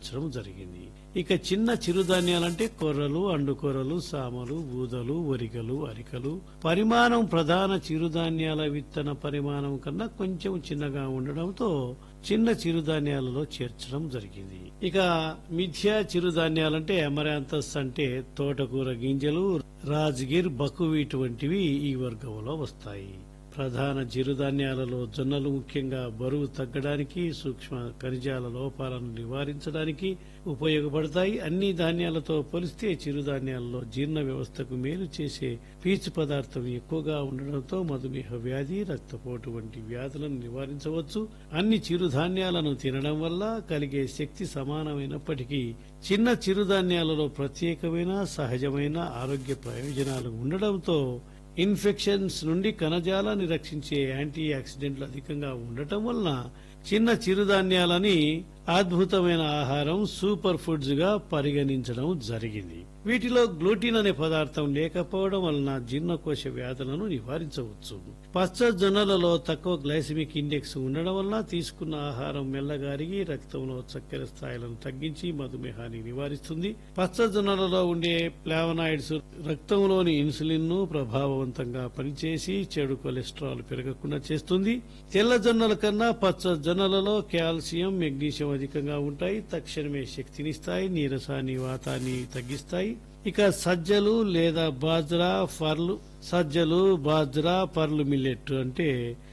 చేర్చడం జరిగింది ఇక చిన్న చిరుధాన్యాలంటే కొర్రలు అండుకొర్రలు సామలు ఊదలు ఒరిగలు అరికలు పరిమాణం ప్రధాన చిరుధాన్యాల విత్తన పరిమాణం కన్నా కొంచెం చిన్నగా ఉండడంతో చిన్న చిరుధాన్యాలలో చేర్చడం జరిగింది ఇక మిథ్యా చిరుధాన్యాలంటే అమరాంతస్ అంటే తోటకూర గింజలు రాజ్గిర్ బకువీట్ వంటివి ఈ వర్గంలో వస్తాయి ప్రధాన చిరుధాన్యాలలో జొన్నలు ముఖ్యంగా బరువు తగ్గడానికి సూక్ష్మ ఖనిజాల లోపాలను నివారించడానికి ఉపయోగపడతాయి అన్ని ధాన్యాలతో పోలిస్తే చిరుధాన్యాలలో జీర్ణ వ్యవస్థకు మేలు చేసే పీచు పదార్థం ఎక్కువగా ఉండడంతో మధుమేహ వ్యాధి రక్తపోటు వంటి వ్యాధులను నివారించవచ్చు అన్ని చిరుధాన్యాలను తినడం వల్ల కలిగే శక్తి సమానమైనప్పటికీ చిన్న చిరుధాన్యాలలో ప్రత్యేకమైన సహజమైన ఆరోగ్య ప్రయోజనాలు ఉండడంతో ఇన్ఫెక్షన్స్ నుండి కణజాలాన్ని రక్షించే యాంటీ ఆక్సిడెంట్లు అధికంగా ఉండటం వలన చిన్న చిరుధాన్యాలని అద్భుతమైన ఆహారం సూపర్ ఫుడ్స్ గా పరిగణించడం జరిగింది వీటిలో గ్లూటిన్ అనే పదార్థం లేకపోవడం వలన జీర్ణకోశ వ్యాధులను నివారించవచ్చు పచ్చ జొన్నలలో తక్కువ గ్లైసమిక్ ఇండెక్స్ ఉండడం వలన తీసుకున్న ఆహారం మెల్లగారిగి రక్తంలో చక్కెర స్థాయిలను తగ్గించి మధుమేహాన్ని నివారిస్తుంది పచ్చ జొన్నలలో ఉండే ప్లావనాయిడ్స్ రక్తంలోని ఇన్సులిన్ ను ప్రభావవంతంగా పనిచేసి చెడు కొలెస్ట్రాల్ పెరగకుండా చేస్తుంది తెల్ల జొన్నల కన్నా పచ్చ జొన్నలలో కాల్షియం మెగ్నీషియం అధికంగా ఉంటాయి తక్షణమే శక్తినిస్తాయి నీరసాన్ని వాతాన్ని తగ్గిస్తాయి ఇక సజ్జలు లేదా బాజ్రా ఫర్లు సజ్జలు బాజ్రా పర్లు మిల్లెట్ అంటే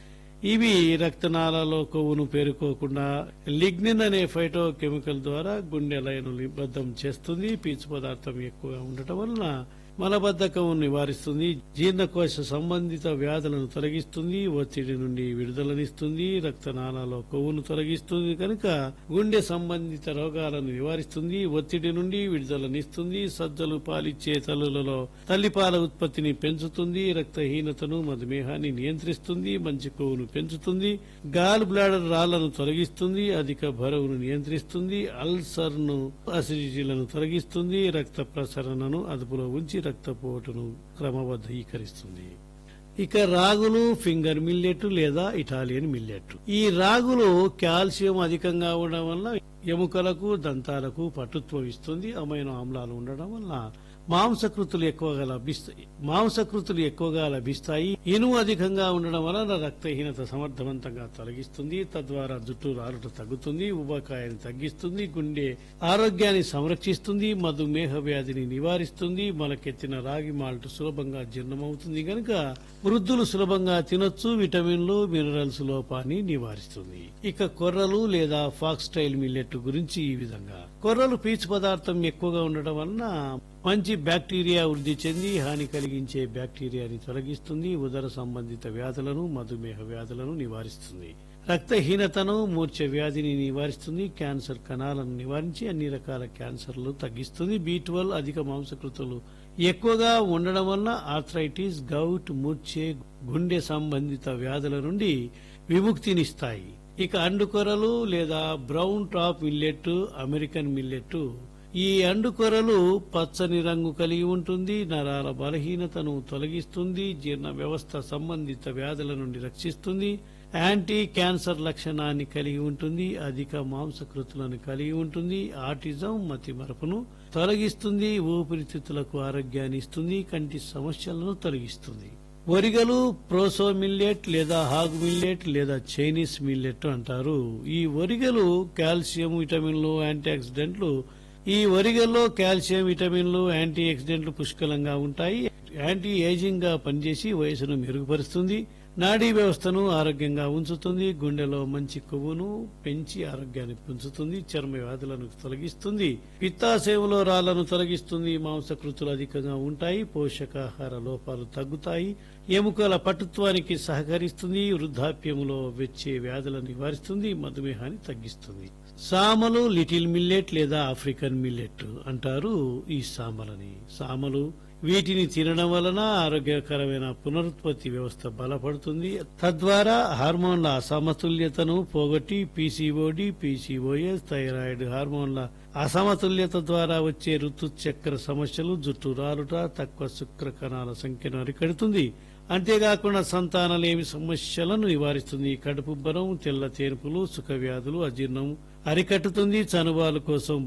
ఇవి రక్తనాళాలో కొవ్వును పేరుకోకుండా లిగ్నిన్ అనే ఫైటో కెమికల్ ద్వారా గుండె లయను నిబద్ధం చేస్తుంది పీచు పదార్థం ఎక్కువగా ఉండటం వలన మలబద్ధకం నివారిస్తుంది జీర్ణకోశ సంబంధిత వ్యాధులను తొలగిస్తుంది ఒత్తిడి నుండి విడుదలనిస్తుంది రక్తనాళాలో కొవ్వును తొలగిస్తుంది కనుక గుండె సంబంధిత రోగాలను నివారిస్తుంది ఒత్తిడి నుండి విడుదలనిస్తుంది సజ్జలు పాలిచ్చే తల్లులలో తల్లిపాల ఉత్పత్తిని పెంచుతుంది రక్తహీనతను మధుమేహాన్ని నియంత్రిస్తుంది మంచి కొవ్వును పెంచుతుంది గాల్ బ్లాడర్ రాళ్లను తొలగిస్తుంది అధిక బరువును నియంత్రిస్తుంది అల్సర్ ను అసిడిటీలను తొలగిస్తుంది రక్త ప్రసరణను అదుపులో ఉంచి రక్తపోటును క్రమబద్ధీకరిస్తుంది ఇక రాగులు ఫింగర్ మిల్లెట్ లేదా ఇటాలియన్ మిల్లెట్ ఈ రాగులు కాల్షియం అధికంగా ఉండడం వల్ల ఎముకలకు దంతాలకు పటుత్వం ఇస్తుంది అమైనో ఆమ్లాలు ఉండడం వల్ల మాంసకృతులు ఎక్కువగా లభిస్తాయి మాంసకృతులు ఎక్కువగా లభిస్తాయి ఇనుము అధికంగా ఉండడం వలన రక్తహీనత సమర్థవంతంగా తొలగిస్తుంది తద్వారా జుట్టు రాలుట తగ్గుతుంది ఉబకాయాన్ని తగ్గిస్తుంది గుండె ఆరోగ్యాన్ని సంరక్షిస్తుంది మధుమేహ వ్యాధిని నివారిస్తుంది మొలకెత్తిన రాగి మాల్ట్ సులభంగా జీర్ణమవుతుంది గనుక వృద్ధులు సులభంగా తినొచ్చు విటమిన్లు మినరల్స్ లోపాన్ని నివారిస్తుంది ఇక కొర్రలు లేదా ఫాక్స్ స్టైల్ మిల్లెట్ గురించి ఈ విధంగా కొర్రలు పీచు పదార్థం ఎక్కువగా ఉండడం వలన మంచి బ్యాక్టీరియా వృద్ధి చెంది హాని కలిగించే బ్యాక్టీరియాని తొలగిస్తుంది ఉదర సంబంధిత వ్యాధులను మధుమేహ వ్యాధులను నివారిస్తుంది రక్తహీనతను మూర్ఛ వ్యాధిని నివారిస్తుంది క్యాన్సర్ కణాలను నివారించి అన్ని రకాల క్యాన్సర్లు తగ్గిస్తుంది బీ అధిక మాంసకృతులు ఎక్కువగా ఉండడం వలన ఆర్థరైటిస్ గౌట్ మూర్ఛే గుండె సంబంధిత వ్యాధుల నుండి విముక్తినిస్తాయి ఇక అండుకొరలు లేదా brown top millet American millet ఈ అండుకొరలు పచ్చని రంగు కలిగి ఉంటుంది నరాల బలహీనతను తొలగిస్తుంది జీర్ణ వ్యవస్థ సంబంధిత వ్యాధుల నుండి రక్షిస్తుంది యాంటీ క్యాన్సర్ లక్షణాన్ని కలిగి ఉంటుంది అధిక మాంసకృతులను కలిగి ఉంటుంది ఆటిజం మతి మరపును తొలగిస్తుంది ఊపిరితిత్తులకు ఆరోగ్యాన్ని ఇస్తుంది కంటి సమస్యలను తొలగిస్తుంది వరిగలు ప్రోసో మిల్లెట్ లేదా హాగ్ మిల్లెట్ లేదా చైనీస్ మిల్లెట్ అంటారు ఈ వరిగలు కాల్షియం విటమిన్లు యాంటీ ఆక్సిడెంట్లు ఈ వరిగల్లో కాల్షియం విటమిన్లు యాంటీ ఆక్సిడెంట్లు పుష్కలంగా ఉంటాయి యాంటీ ఏజింగ్ గా పనిచేసి వయసును మెరుగుపరుస్తుంది నాడీ వ్యవస్థను ఆరోగ్యంగా ఉంచుతుంది గుండెలో మంచి కొవ్వును పెంచి ఆరోగ్యాన్ని పెంచుతుంది చర్మ వ్యాధులను తొలగిస్తుంది పిత్తాశయంలో రాళ్లను తొలగిస్తుంది మాంసకృతులు అధికంగా ఉంటాయి పోషకాహార లోపాలు తగ్గుతాయి ఎముకల పటుత్వానికి సహకరిస్తుంది వృద్ధాప్యములో వచ్చే వ్యాధులను నివారిస్తుంది మధుమేహాన్ని తగ్గిస్తుంది సామలు లిటిల్ మిల్లెట్ లేదా ఆఫ్రికన్ మిల్లెట్ అంటారు ఈ సామలని సామలు వీటిని తినడం వలన ఆరోగ్యకరమైన పునరుత్పత్తి వ్యవస్థ బలపడుతుంది తద్వారా హార్మోన్ల అసమతుల్యతను పోగొట్టి పీసీఓడి పీసీఓఎస్ థైరాయిడ్ హార్మోన్ల అసమతుల్యత ద్వారా వచ్చే ఋతుచక్ర సమస్యలు జుట్టు రాలుట తక్కువ శుక్ర కణాల సంఖ్యను అరికడుతుంది అంతేకాకుండా సంతానలేమి సమస్యలను నివారిస్తుంది కడుపు బలం తెల్ల తేనుపులు సుఖ వ్యాధులు అజీర్ణం అరికట్టుతుంది చనుబాలు కోసం